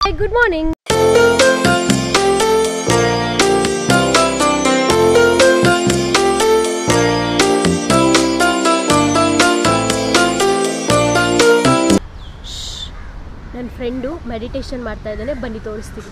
good morning ನನ್ನ friend meditation ಮಾಡ್ತಾ ಇದ್ದಾನೆ ಬನ್ನಿ ತೋರಿಸ್ತೀವಿ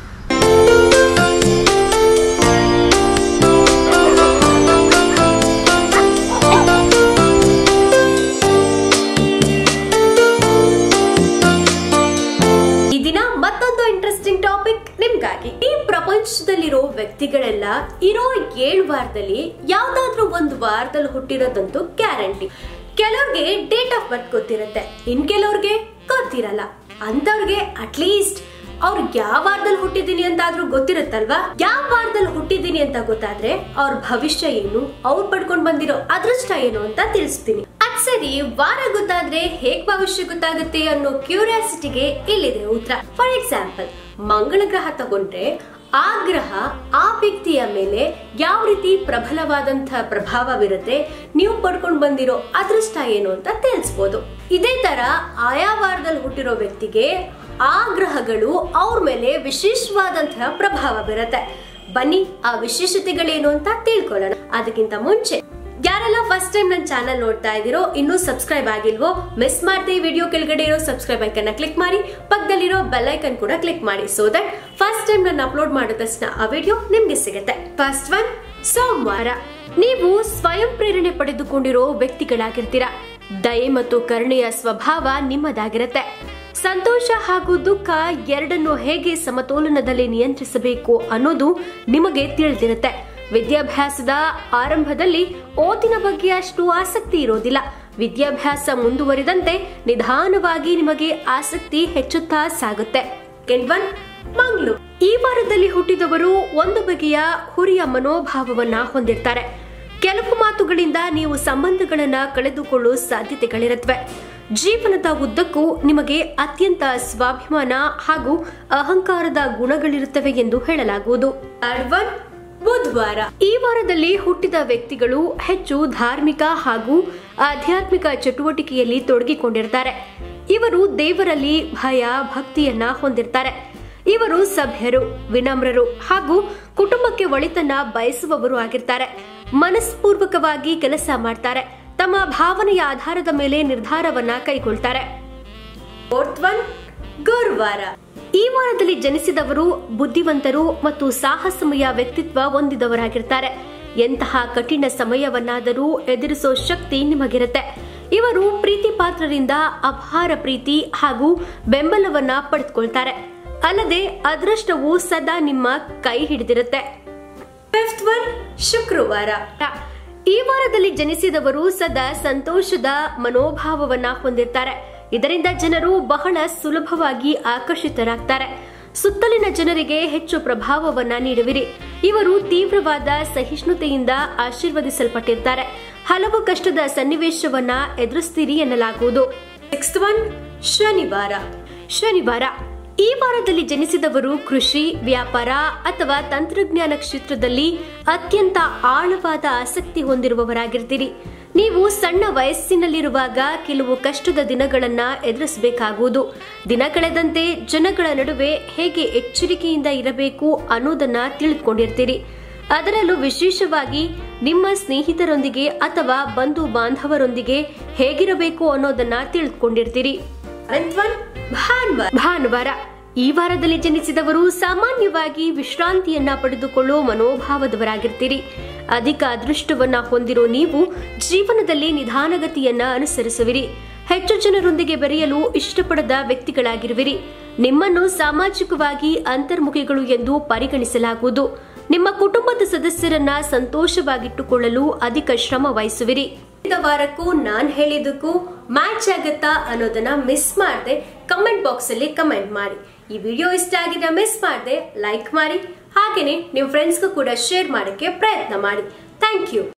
ಈ ದಿನ ಮತ್ತೊಂದು ಇಂಟ್ರೆಸ್ಟಿಂಗ್ ಟಾಪಿಕ್ ನಿಮ್ಗಾಗಿ ಈ ಪ್ರಪಂಚದಲ್ಲಿರೋ ವ್ಯಕ್ತಿಗಳೆಲ್ಲ ಇರೋ ಏಳು ವಾರದಲ್ಲಿ ಯಾವ್ದಾದ್ರೂ ಒಂದು ವಾರದಲ್ಲಿ ಹುಟ್ಟಿರೋದಂತೂ ಗ್ಯಾರಂಟಿ ಕೆಲವ್ರಿಗೆ ಡೇಟ್ ಆಫ್ ಬರ್ತ್ ಗೊತ್ತಿರುತ್ತೆ ಇನ್ ಕೆಲವ್ರಿಗೆ ಗೊತ್ತಿರಲ್ಲ ಅಂತವ್ರಿಗೆ ಅಟ್ಲೀಸ್ಟ್ ಅವ್ರು ಯಾವ ವಾರದಲ್ಲಿ ಹುಟ್ಟಿದೀನಿ ಅಂತ ಆದ್ರೂ ಗೊತ್ತಿರುತ್ತಲ್ವಾ ಯಾವ ವಾರದಲ್ಲಿ ಹುಟ್ಟಿದೀನಿ ಅಂತ ಗೊತ್ತಾದ್ರೆ ಅವ್ರ ಭವಿಷ್ಯ ಏನು ಅವ್ರು ಪಡ್ಕೊಂಡ್ ಬಂದಿರೋ ಅದೃಷ್ಟ ಏನು ಅಂತ ತಿಳಿಸ್ತೀನಿ ಅದ್ ಸರಿ ವಾರ ಗೊತ್ತಾದ್ರೆ ಹೇಗ್ ಭವಿಷ್ಯ ಗೊತ್ತಾಗುತ್ತೆ ಅನ್ನೋ ಕ್ಯೂರಿಯಾಸಿಟಿಗೆ ಇಲ್ಲಿದೆ ಉತ್ತರ ಫಾರ್ ಎಕ್ಸಾಂಪಲ್ ಮಂಗಳ ಗ್ರಹ ತಗೊಂಡ್ರೆ ಆ ಗ್ರಹ ಆ ವ್ಯಕ್ತಿಯ ಮೇಲೆ ಯಾವ ರೀತಿ ಪ್ರಬಲವಾದಂತಹ ಪ್ರಭಾವವಿರುತ್ತೆ ನೀವು ಪಡ್ಕೊಂಡು ಬಂದಿರೋ ಅದೃಷ್ಟ ಏನು ಅಂತ ತಿಳಿಸ್ಬೋದು ಇದೇ ತರ ಆಯಾ ವಾರದಲ್ಲಿ ಹುಟ್ಟಿರೋ ವ್ಯಕ್ತಿಗೆ ಆ ಗ್ರಹಗಳು ಅವ್ರ ಮೇಲೆ ವಿಶೇಷವಾದಂತಹ ಪ್ರಭಾವ ಬೀರುತ್ತೆ ಬನ್ನಿ ಆ ವಿಶೇಷತೆಗಳೇನು ಅಂತ ತಿಳ್ಕೊಳ್ಳೋಣ ಅದಕ್ಕಿಂತ ಮುಂಚೆ ಯಾರೆಲ್ಲ ಫಸ್ಟ್ ಟೈಮ್ ನನ್ನ ಚಾನಲ್ ನೋಡ್ತಾ ಇದ್ದೀರೋ ಇನ್ನೂ ಸಬ್ಸ್ಕ್ರೈಬ್ ಆಗಿಲ್ವೋ ಮಿಸ್ ಮಾಡದೆ ವಿಡಿಯೋ ಕೆಳಗಡೆ ಇರೋ ಸಬ್ಸ್ಕ್ರೈಬ್ ಐಕನ್ ಕ್ಲಿಕ್ ಮಾಡಿ ಪಕ್ಕದಲ್ಲಿರೋ ಬೆಲ್ ಐಕನ್ ಕೂಡ ಕ್ಲಿಕ್ ಮಾಡಿ ಸೊ ದಟ್ ಫಸ್ಟ್ ಟೈಮ್ ನಾನು ಅಪ್ಲೋಡ್ ಮಾಡಿದ ತಕ್ಷಣ ಆ ವಿಡಿಯೋ ನಿಮ್ಗೆ ಸಿಗುತ್ತೆ ಫಸ್ಟ್ ಒನ್ ಸೋಮವಾರ ನೀವು ಸ್ವಯಂ ಪ್ರೇರಣೆ ಪಡೆದುಕೊಂಡಿರೋ ವ್ಯಕ್ತಿಗಳಾಗಿರ್ತೀರಾ ದಯೆ ಮತ್ತು ಕರುಣೆಯ ಸ್ವಭಾವ ನಿಮ್ಮದಾಗಿರುತ್ತೆ ಸಂತೋಷ ಹಾಗೂ ದುಃಖ ಎರಡನ್ನು ಹೇಗೆ ಸಮತೋಲನದಲ್ಲಿ ನಿಯಂತ್ರಿಸಬೇಕು ಅನ್ನೋದು ನಿಮಗೆ ತಿಳಿದಿರುತ್ತೆ ವಿದ್ಯಾಭ್ಯಾಸದ ಆರಂಭದಲ್ಲಿ ಓದಿನ ಬಗ್ಗೆ ಅಷ್ಟು ಆಸಕ್ತಿ ಇರೋದಿಲ್ಲ ವಿದ್ಯಾಭ್ಯಾಸ ಮುಂದುವರಿದಂತೆ ನಿಧಾನವಾಗಿ ನಿಮಗೆ ಆಸಕ್ತಿ ಹೆಚ್ಚುತ್ತಾ ಸಾಗುತ್ತೆ Second one, ಮಂಗ್ಳು ಈ ವಾರದಲ್ಲಿ ಹುಟ್ಟಿದವರು ಒಂದು ಬಗೆಯ ಹುರಿಯ ಮನೋಭಾವವನ್ನ ಹೊಂದಿರ್ತಾರೆ ಕೆಲವು ಮಾತುಗಳಿಂದ ನೀವು ಸಂಬಂಧಗಳನ್ನ ಕಳೆದುಕೊಳ್ಳುವ ಸಾಧ್ಯತೆಗಳಿರುತ್ತವೆ ಜೀವನದ ಉದ್ದಕ್ಕೂ ನಿಮಗೆ ಅತ್ಯಂತ ಸ್ವಾಭಿಮಾನ ಹಾಗೂ ಅಹಂಕಾರದ ಗುಣಗಳಿರುತ್ತವೆ ಎಂದು ಹೇಳಲಾಗುವುದು Third one, ಬುಧವಾರ ಈ ವಾರದಲ್ಲಿ ಹುಟ್ಟಿದ ವ್ಯಕ್ತಿಗಳು ಹೆಚ್ಚು ಧಾರ್ಮಿಕ ಹಾಗೂ ಆಧ್ಯಾತ್ಮಿಕ ಚಟುವಟಿಕೆಯಲ್ಲಿ ತೊಡಗಿಕೊಂಡಿರ್ತಾರೆ ಇವರು ದೇವರಲ್ಲಿ ಭಯ ಭಕ್ತಿಯನ್ನ ಹೊಂದಿರ್ತಾರೆ ಇವರು ಸಭ್ಯರು ವಿನಮ್ರರು ಹಾಗೂ ಕುಟುಂಬಕ್ಕೆ ಒಳಿತನ್ನ ಬಯಸುವವರು ಆಗಿರ್ತಾರೆ ಮನಸ್ಪೂರ್ವಕವಾಗಿ ಕೆಲಸ ಮಾಡ್ತಾರೆ ತಮ್ಮ ಭಾವನೆಯ ಆಧಾರದ ಮೇಲೆ ನಿರ್ಧಾರವನ್ನ ಕೈಗೊಳ್ತಾರೆ ಫೋರ್ತ್ ಒನ್ ಗುರುವಾರ ಈ ವಾರದಲ್ಲಿ ಜನಿಸಿದವರು ಬುದ್ಧಿವಂತರು ಮತ್ತು ಸಾಹಸಮಯ ವ್ಯಕ್ತಿತ್ವ ಹೊಂದಿದವರಾಗಿರ್ತಾರೆ ಎಂತಹ ಕಠಿಣ ಸಮಯವನ್ನಾದರೂ ಎದುರಿಸೋ ಶಕ್ತಿ ನಿಮಗಿರುತ್ತೆ ಇವರು ಪ್ರೀತಿ ಪಾತ್ರರಿಂದ ಅಪಾರ ಪ್ರೀತಿ ಹಾಗೂ ಬೆಂಬಲವನ್ನ ಪಡೆದುಕೊಳ್ತಾರೆ ಅಲ್ಲದೆ ಅದೃಷ್ಟವು ಸದಾ ನಿಮ್ಮ ಕೈ ಹಿಡಿದಿರುತ್ತೆ ಫಿಫ್ತ್ ಒನ್ ಶುಕ್ರವಾರ ಈ ವಾರದಲ್ಲಿ ಜನಿಸಿದವರು ಸದಾ ಸಂತೋಷದ ಮನೋಭಾವವನ್ನ ಹೊಂದಿರ್ತಾರೆ ಇದರಿಂದ ಜನರು ಬಹಳ ಸುಲಭವಾಗಿ ಆಕರ್ಷಿತರಾಗ್ತಾರೆ ಸುತ್ತಲಿನ ಜನರಿಗೆ ಹೆಚ್ಚು ಪ್ರಭಾವವನ್ನ ನೀಡುವಿರಿ ಇವರು ತೀವ್ರವಾದ ಸಹಿಷ್ಣುತೆಯಿಂದ ಆಶೀರ್ವದಿಸಲ್ಪಟ್ಟಿರ್ತಾರೆ ಹಲವು ಕಷ್ಟದ ಸನ್ನಿವೇಶವನ್ನ ಎದುರಿಸ್ತೀರಿ ಎನ್ನಲಾಗುವುದು ನೆಕ್ಸ್ಟ್ ಒನ್ ಶನಿವಾರ ಶನಿವಾರ ಈ ವಾರದಲ್ಲಿ ಜನಿಸಿದವರು ಕೃಷಿ ವ್ಯಾಪಾರ ಅಥವಾ ತಂತ್ರಜ್ಞಾನ ಕ್ಷೇತ್ರದಲ್ಲಿ ಅತ್ಯಂತ ಆಳವಾದ ಆಸಕ್ತಿ ಹೊಂದಿರುವವರಾಗಿರ್ತೀರಿ ನೀವು ಸಣ್ಣ ವಯಸ್ಸಿನಲ್ಲಿರುವಾಗ ಕೆಲವು ಕಷ್ಟದ ದಿನಗಳನ್ನ ಎದುರಿಸಬೇಕಾಗುವುದು ದಿನ ಕಳೆದಂತೆ ಜನಗಳ ನಡುವೆ ಹೇಗೆ ಎಚ್ಚರಿಕೆಯಿಂದ ಇರಬೇಕು ಅನ್ನೋದನ್ನ ತಿಳಿದುಕೊಂಡಿರ್ತೀರಿ ಅದರಲ್ಲೂ ವಿಶೇಷವಾಗಿ ನಿಮ್ಮ ಸ್ನೇಹಿತರೊಂದಿಗೆ ಅಥವಾ ಬಂಧು ಬಾಂಧವರೊಂದಿಗೆ ಹೇಗಿರಬೇಕು ಅನ್ನೋದನ್ನ ತಿಳಿದುಕೊಂಡಿರ್ತೀರಿ ಭಾನುವಾರ ಭಾನುವಾರ ಈ ವಾರದಲ್ಲಿ ಜನಿಸಿದವರು ಸಾಮಾನ್ಯವಾಗಿ ವಿಶ್ರಾಂತಿಯನ್ನ ಪಡೆದುಕೊಳ್ಳುವ ಮನೋಭಾವದವರಾಗಿರ್ತೀರಿ ಅಧಿಕ ಅದೃಷ್ಟವನ್ನ ಹೊಂದಿರೋ ನೀವು ಜೀವನದಲ್ಲಿ ನಿಧಾನಗತಿಯನ್ನ ಅನುಸರಿಸುವಿರಿ ಹೆಚ್ಚು ಜನರೊಂದಿಗೆ ಬೆರೆಯಲು ಇಷ್ಟಪಡದ ವ್ಯಕ್ತಿಗಳಾಗಿರುವಿರಿ ನಿಮ್ಮನ್ನು ಸಾಮಾಜಿಕವಾಗಿ ಅಂತರ್ಮುಖಿಗಳು ಎಂದು ಪರಿಗಣಿಸಲಾಗುವುದು ನಿಮ್ಮ ಕುಟುಂಬದ ಸದಸ್ಯರನ್ನ ಸಂತೋಷವಾಗಿಟ್ಟುಕೊಳ್ಳಲು ಅಧಿಕ ಶ್ರಮ ವಹಿಸುವಿರಿ ಕಳೆದ ವಾರಕ್ಕೂ ನಾನ್ ಹೇಳಿದಕ್ಕೂ ಮ್ಯಾಚ್ ಆಗತ್ತಾ ಅನ್ನೋದನ್ನ ಮಿಸ್ ಮಾಡದೆ ಕಮೆಂಟ್ ಬಾಕ್ಸ್ ಅಲ್ಲಿ ಕಮೆಂಟ್ ಮಾಡಿ ಈ ವಿಡಿಯೋ ಇಷ್ಟ ಆಗಿದ್ರೆ ಮಿಸ್ ಮಾಡದೆ ಲೈಕ್ ಮಾಡಿ ಹಾಗೇನೆ ನಿಮ್ಮ ಫ್ರೆಂಡ್ಸ್ಗೂ ಕೂಡ ಶೇರ್ ಮಾಡಕ್ಕೆ ಪ್ರಯತ್ನ ಮಾಡಿ ಥ್ಯಾಂಕ್ ಯು